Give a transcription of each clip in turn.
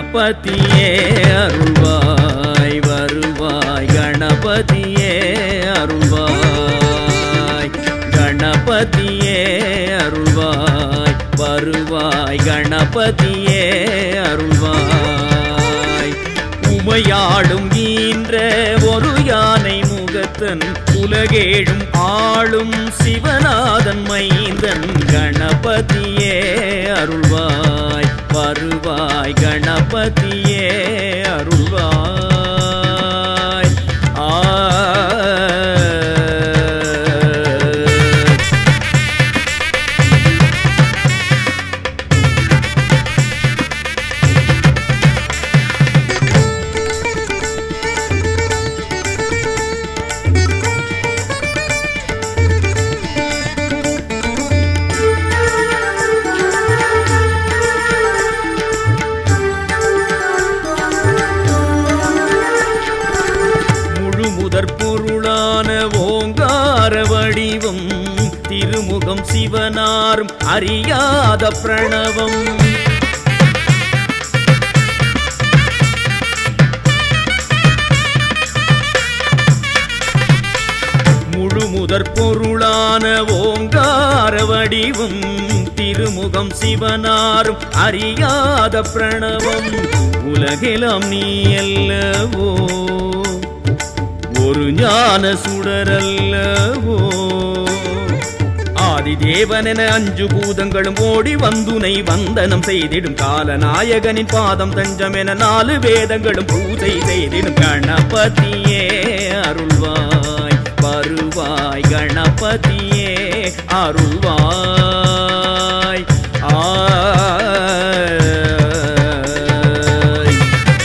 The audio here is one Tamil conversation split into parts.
கணபதியே அருள்வாய் வருவாய் கணபதியே அருள்வாய் கணபதியே அருள்வாய் வருவாய் கணபதியே அருள்வாய் உமையாடும் ஈன்ற ஒரு யானை முகத்தன் உலகேழும் ஆளும் சிவநாதன் மைந்தன் கணபதியே அருள்வாய் வருவாய் கணபதியே அருள்வாய் ஆ முழு முதற் பொருளான ஓங்கார வடிவம் திருமுகம் சிவனாரும் அறியாத பிரணவம் முழு முதற் பொருளான ஓங்கார வடிவம் திருமுகம் சிவனாரும் அறியாத பிரணவம் உலகெல்லாம் நீ அல்லவோ ஒரு ஞான சுடரல்லவோ ஆதிதேவனென அஞ்சு பூதங்களும் ஓடி வந்துனை வந்தனம் செய்திடும் காலநாயகனின் பாதம் தஞ்சம் என நாலு வேதங்களும் பூஜை செய்திடும் கணபதியே அருள்வாய் வருவாய் கணபதியே அருள்வாய் ஆய்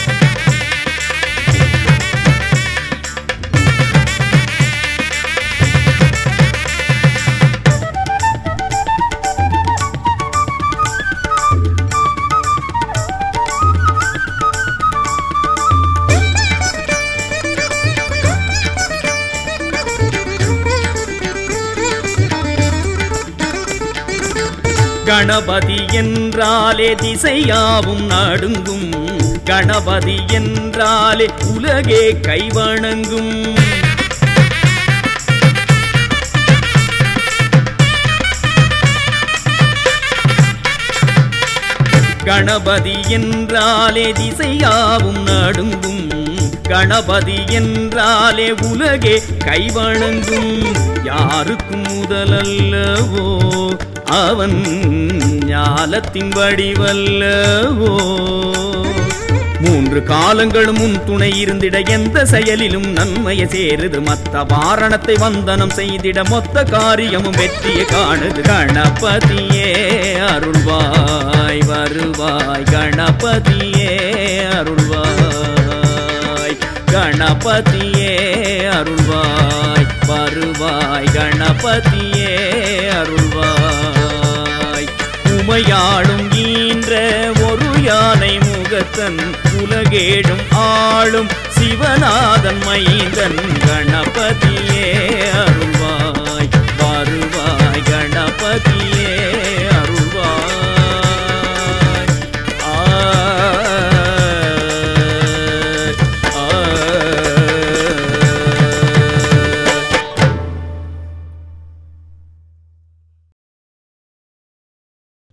கணபதி என்றாலே திசையாவும் நடுங்கும் கணபதி என்றாலே உலகே கைவணங்கும் கணபதி என்றாலே திசையாவும் நடுங்கும் கணபதி என்றாலே உலகே கைவணங்கும் யாருக்கும் முதலல்லவோ அவன் ஞாலத்தின் வடிவல்லவோ மூன்று காலங்களும் உன் துணை இருந்திட எந்த செயலிலும் நன்மையை சேருது மத்த வாரணத்தை வந்தனம் செய்திட மொத்த காரியமும் வெற்றியை காணுது கணபதியே அருள்வாய் வருவாய் கணபதியே அருள்வாய் கணபதியே அருள்வாய் வருவாய் கணபதியே அருள்வாய் உமையாளும் ஈன்ற ஒரு யானை முகத்தன் உலகேடும் ஆளும் சிவநாதன் மைந்தன் கணபதியே